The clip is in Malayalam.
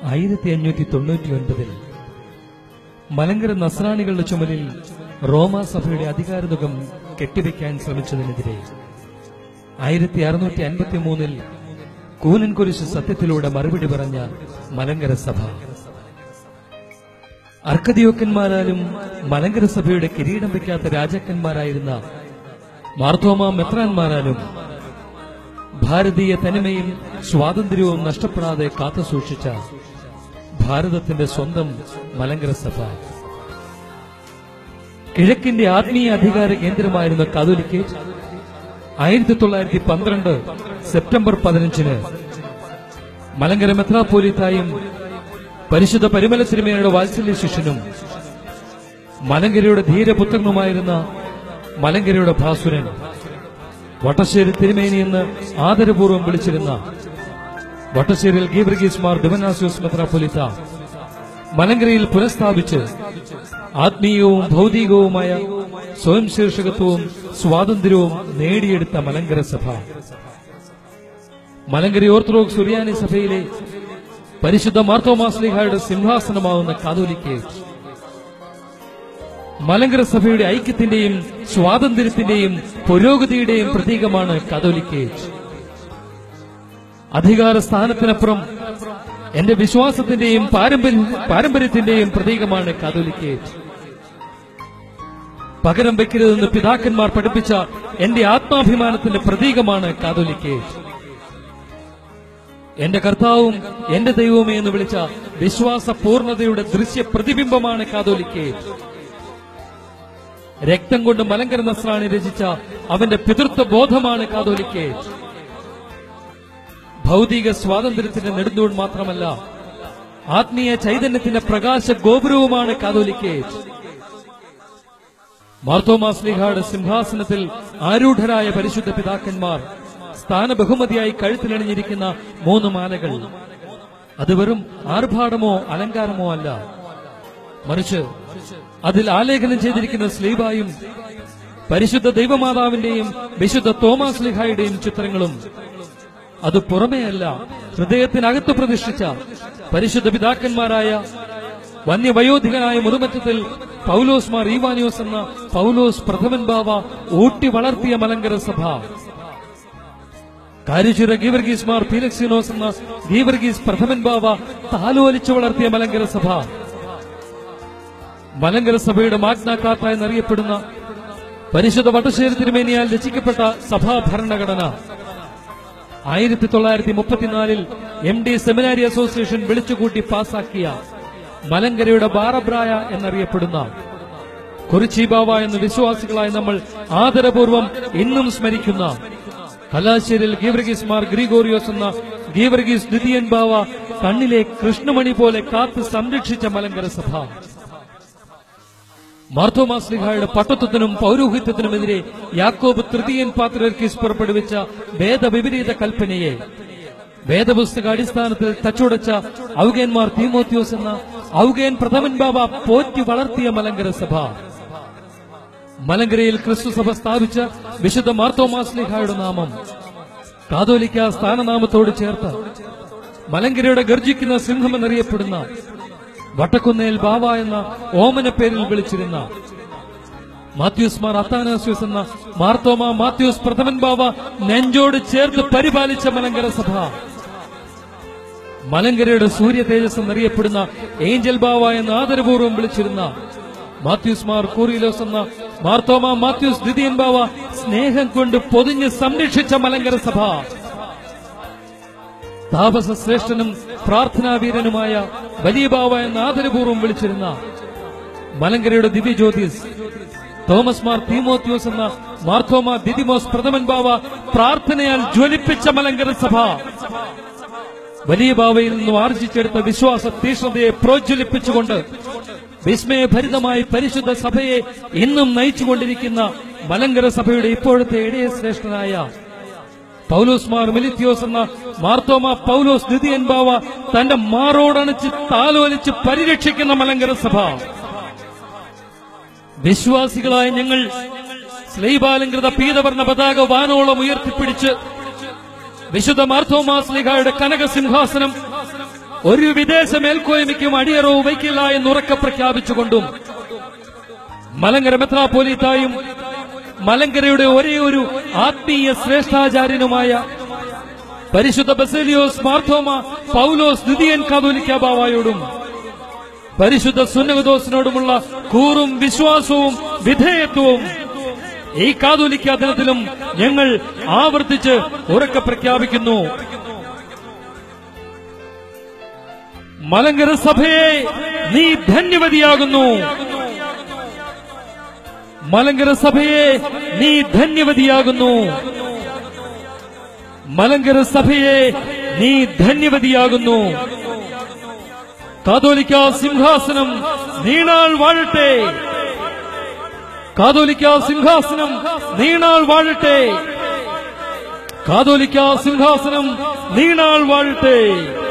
ആയിരത്തി അഞ്ഞൂറ്റി തൊണ്ണൂറ്റി ഒൻപതിൽ മലങ്കര നസ്രാണികളുടെ ചുമലിൽ റോമാ സഭയുടെ അധികാരതുകം കെട്ടിവെക്കാൻ ശ്രമിച്ചതിനെതിരെ ആയിരത്തി അറുന്നൂറ്റി അൻപത്തി മൂന്നിൽ കൂനൻകുരിശ് സത്യത്തിലൂടെ മറുപടി പറഞ്ഞ മലങ്കര സഭ അർക്കദിയോക്കന്മാരാലും മലങ്കര സഭയുടെ കിരീടം വയ്ക്കാത്ത രാജാക്കന്മാരായിരുന്ന മാർത്തോമ മെത്രാന്മാരാലും ഭാരതീയ തനിമയും സ്വാതന്ത്ര്യവും നഷ്ടപ്പെടാതെ കാത്തുസൂക്ഷിച്ച ഭാരതത്തിന്റെ സ്വന്തം മലങ്കര സഭ കിഴക്കിന്റെ ആത്മീയ അധികാര കേന്ദ്രമായിരുന്ന കാതോലിക്കേറ്റ് ആയിരത്തി തൊള്ളായിരത്തി പന്ത്രണ്ട് സെപ്റ്റംബർ പതിനഞ്ചിന് മലങ്കര മെത്രാപ്പോലിത്തായും പരിശുദ്ധ പരിമല സിനിമയുടെ വാത്സല്യ ശിഷ്യനും മലങ്കരയുടെ ധീരപുത്രനുമായിരുന്ന മലങ്കരയുടെ ഭാസുരൻ വട്ടശ്ശേരി തിരുമേനി എന്ന് ആദരപൂർവ്വം വിളിച്ചിരുന്ന വട്ടശ്ശേരിയിൽ ഗീവർഗീസ് മാർ ദിവനാസ്യോസ് മെത്രാപ്പൊലിത്ത മലങ്കരയിൽ പുനഃസ്ഥാപിച്ച് ആത്മീയവും ഭൗതികവുമായ സ്വയം ശീർഷകത്വവും സ്വാതന്ത്ര്യവും നേടിയെടുത്ത മലങ്കര സഭ മലങ്കര ഓർത്തഡോക്സ് സുറിയാനി സഭയിലെ പരിശുദ്ധ മാർത്തോമാസ്ലിഹായുടെ സിംഹാസനമാവുന്ന കാതോലിക്കേറ്റ് മലങ്കര സഭയുടെ ഐക്യത്തിന്റെയും സ്വാതന്ത്ര്യത്തിന്റെയും പുരോഗതിയുടെയും പ്രതീകമാണ് കാതോലിക്കേറ്റ് അധികാര സ്ഥാനത്തിനപ്പുറം എന്റെ വിശ്വാസത്തിന്റെയും പാരമ്പര്യ പാരമ്പര്യത്തിന്റെയും പ്രതീകമാണ് കാതോലിക്കേറ്റ് പകരം വെക്കരുതെന്ന് പിതാക്കന്മാർ പഠിപ്പിച്ച എന്റെ ആത്മാഭിമാനത്തിന്റെ പ്രതീകമാണ് കാതോലിക്കേറ്റ് എന്റെ കർത്താവും എന്റെ ദൈവവുമേ എന്ന് വിളിച്ച വിശ്വാസ പൂർണ്ണതയുടെ ദൃശ്യ പ്രതിബിംബമാണ് കാതോലിക്കേറ്റ് രക്തം കൊണ്ട് മലങ്കര നസ്രാണി രചിച്ച അവന്റെ പിതൃത്വ ബോധമാണ് കാതോലിക്കേറ്റ് ഭൗതിക സ്വാതന്ത്ര്യത്തിന്റെ നെടുന്തൂൺ മാത്രമല്ല ആത്മീയ ചൈതന്യത്തിന്റെ പ്രകാശ ഗോപുരവുമാണ് കാതോലിക്കേറ്റ് മാർത്തോമാസ്ലിഹായുടെ സിംഹാസനത്തിൽ ആരൂഢരായ പരിശുദ്ധ പിതാക്കന്മാർ സ്ഥാനബഹുമതിയായി കഴുത്തിലണിഞ്ഞിരിക്കുന്ന മൂന്ന് മാലകൾ അത് വെറും ആർഭാടമോ അലങ്കാരമോ അല്ല മറിച്ച് അതിൽ ആലേഖനം ചെയ്തിരിക്കുന്ന സ്ലീബായും പരിശുദ്ധ ദൈവമാതാവിന്റെയും വിശുദ്ധ തോമാസ് ലിഹായുടെയും ചിത്രങ്ങളും അത് പുറമേയല്ല ഹൃദയത്തിനകത്ത് പ്രതിഷ്ഠിച്ച പരിശുദ്ധ പിതാക്കന്മാരായ വന്യവയോധികനായ മുതുമറ്റത്തിൽ പൗലോസ് മാർ ഈവാനിയോസ് എന്ന പൗലോസ് പ്രഥമൻ ബാവ ഊട്ടി വളർത്തിയ മലങ്കര സഭ കാരിച്ചിറ ഗീവർഗീസ് മാർ ഫീലക്സിനോസ് എന്ന ഗീവർഗീസ് പ്രഥമൻ ബാവ താലോലിച്ചു വളർത്തിയ മലങ്കര സഭ മലങ്കര സഭയുടെ മാഗ്ന കാർട്ട എന്നറിയപ്പെടുന്ന പരിശുദ്ധ വട്ടശ്ശേരി തിരുമേനിയാൽ രചിക്കപ്പെട്ട സഭാ ഭരണഘടന ആയിരത്തി തൊള്ളായിരത്തി മുപ്പത്തിനാലിൽ എം ഡി സെമിനാരി അസോസിയേഷൻ വിളിച്ചുകൂട്ടി പാസാക്കിയ മലങ്കരയുടെ ബാറബ്രായ എന്നറിയപ്പെടുന്ന കുറിച്ചീബാവ എന്ന വിശ്വാസികളായി നമ്മൾ ആദരപൂർവം ഇന്നും സ്മരിക്കുന്ന കലാശ്ശേരിൽ ഗീവർഗീസ് മാർ ഗ്രിഗോറിയോസ് എന്ന ഗീവർഗീസ് ദ്വിതീയൻ ബാവ കണ്ണിലെ കൃഷ്ണമണി പോലെ കാത്ത് സംരക്ഷിച്ച മലങ്കര സഭ മാർത്തോമാസ്ലിഹായുടെ പട്ടത്വത്തിനും പൗരോഹിത്യത്തിനുമെതിരെ യാക്കോബ് തൃതീയൻ പാത്രർക്കീസ് പുറപ്പെടുവിച്ച വേദവിപരീത കൽപ്പനയെ വേദപുസ്തക അടിസ്ഥാനത്തിൽ തച്ചുടച്ച ഔഗേന്മാർ തീമോത്യോസ് എന്ന ഔഗേൻ പ്രഥമൻ ബാബ പോറ്റി വളർത്തിയ മലങ്കര സഭ മലങ്കരയിൽ ക്രിസ്തു സഭ സ്ഥാപിച്ച വിശുദ്ധ മാർത്തോമാസ്ലിഹായുടെ നാമം കാതോലിക്ക സ്ഥാനനാമത്തോട് ചേർത്ത് മലങ്കരയുടെ ഗർജിക്കുന്ന സിംഹം എന്നറിയപ്പെടുന്ന വട്ടക്കുന്നേൽ ബാവ എന്ന ഓമന പേരിൽ വിളിച്ചിരുന്ന മാത്യൂസ് മാർ അത്താനാസ്യൂസ് എന്ന മാർത്തോമ മാത്യൂസ് പ്രഥമൻ ബാവ നെഞ്ചോട് ചേർത്ത് പരിപാലിച്ച മലങ്കര സഭ മലങ്കരയുടെ സൂര്യ തേജസ് എന്നറിയപ്പെടുന്ന ഏഞ്ചൽ ബാവ എന്ന ആദരപൂർവ്വം വിളിച്ചിരുന്ന മാത്യൂസ് മാർ കൂറിലോസ് എന്ന മാർത്തോമ മാത്യൂസ് ദ്വിതീയൻ ബാവ സ്നേഹം കൊണ്ട് പൊതിഞ്ഞ് സംരക്ഷിച്ച മലങ്കര സഭ താപസ ശ്രേഷ്ഠനും പ്രാർത്ഥനാവീരനുമായ വലിയ ബാവ എന്ന ആദരപൂർവ്വം വിളിച്ചിരുന്ന മലങ്കരയുടെ ദിവ്യജ്യോതിസ് തോമസ് മാർ തീമോത്യോസ് എന്ന മാർത്തോമ ദിദിമോസ് പ്രഥമൻ ബാവ പ്രാർത്ഥനയാൽ ജ്വലിപ്പിച്ച മലങ്കര സഭ വലിയ ബാവയിൽ നിന്നും ആർജിച്ചെടുത്ത വിശ്വാസ തീഷ്ണതയെ പ്രോജ്വലിപ്പിച്ചുകൊണ്ട് വിസ്മയഭരിതമായി പരിശുദ്ധ സഭയെ ഇന്നും നയിച്ചുകൊണ്ടിരിക്കുന്ന മലങ്കര സഭയുടെ ഇപ്പോഴത്തെ ഇടയ ശ്രേഷ്ഠനായ പൗലോസ് മാർ മിലിത്യോസ് എന്ന മാർത്തോമ പൗലോസ് ദ്വിതീയൻ ബാവ തന്റെ മാറോടണച്ച് താലോലിച്ച് പരിരക്ഷിക്കുന്ന മലങ്കര സഭ വിശ്വാസികളായ ഞങ്ങൾ സ്ലൈബാലങ്കൃത പീതവർണ്ണ പതാക വാനോളം ഉയർത്തിപ്പിടിച്ച് വിശുദ്ധ മാർത്തോമാസ്ലിഹായുടെ കനക സിംഹാസനം ഒരു വിദേശ മേൽക്കോയ്മയ്ക്കും അടിയറവ് വയ്ക്കില്ല എന്ന് ഉറക്കെ പ്രഖ്യാപിച്ചുകൊണ്ടും മലങ്കര മെത്രാപോലീത്തായും മലങ്കരയുടെ ഒരേ ഒരു ആത്മീയ ശ്രേഷ്ഠാചാര്യനുമായ പരിശുദ്ധ ബസേലിയോസ് മാർത്തോമ പൗലോസ് ദ്വിതീയൻ കാതോലിക്ക ബാവായോടും പരിശുദ്ധ സുന്നകദോസിനോടുമുള്ള കൂറും വിശ്വാസവും വിധേയത്വവും ഈ കാതോലിക്ക ദിനത്തിലും ഞങ്ങൾ ആവർത്തിച്ച് ഉറക്കെ പ്രഖ്യാപിക്കുന്നു മലങ്കര സഭയെ നീ ധന്യവതിയാകുന്നു മലങ്കര സഭയെ നീ ധന്യവതിയാകുന്നു മലങ്കര സഭയെ നീ ധന്യവതിയാകുന്നു കാതോലിക്ക സിംഹാസനം നീണാൾ വാഴട്ടെ കാതോലിക്ക സിംഹാസനം നീണാൾ വാഴട്ടെ കാതോലിക്ക സിംഹാസനം നീണാൾ വാഴട്ടെ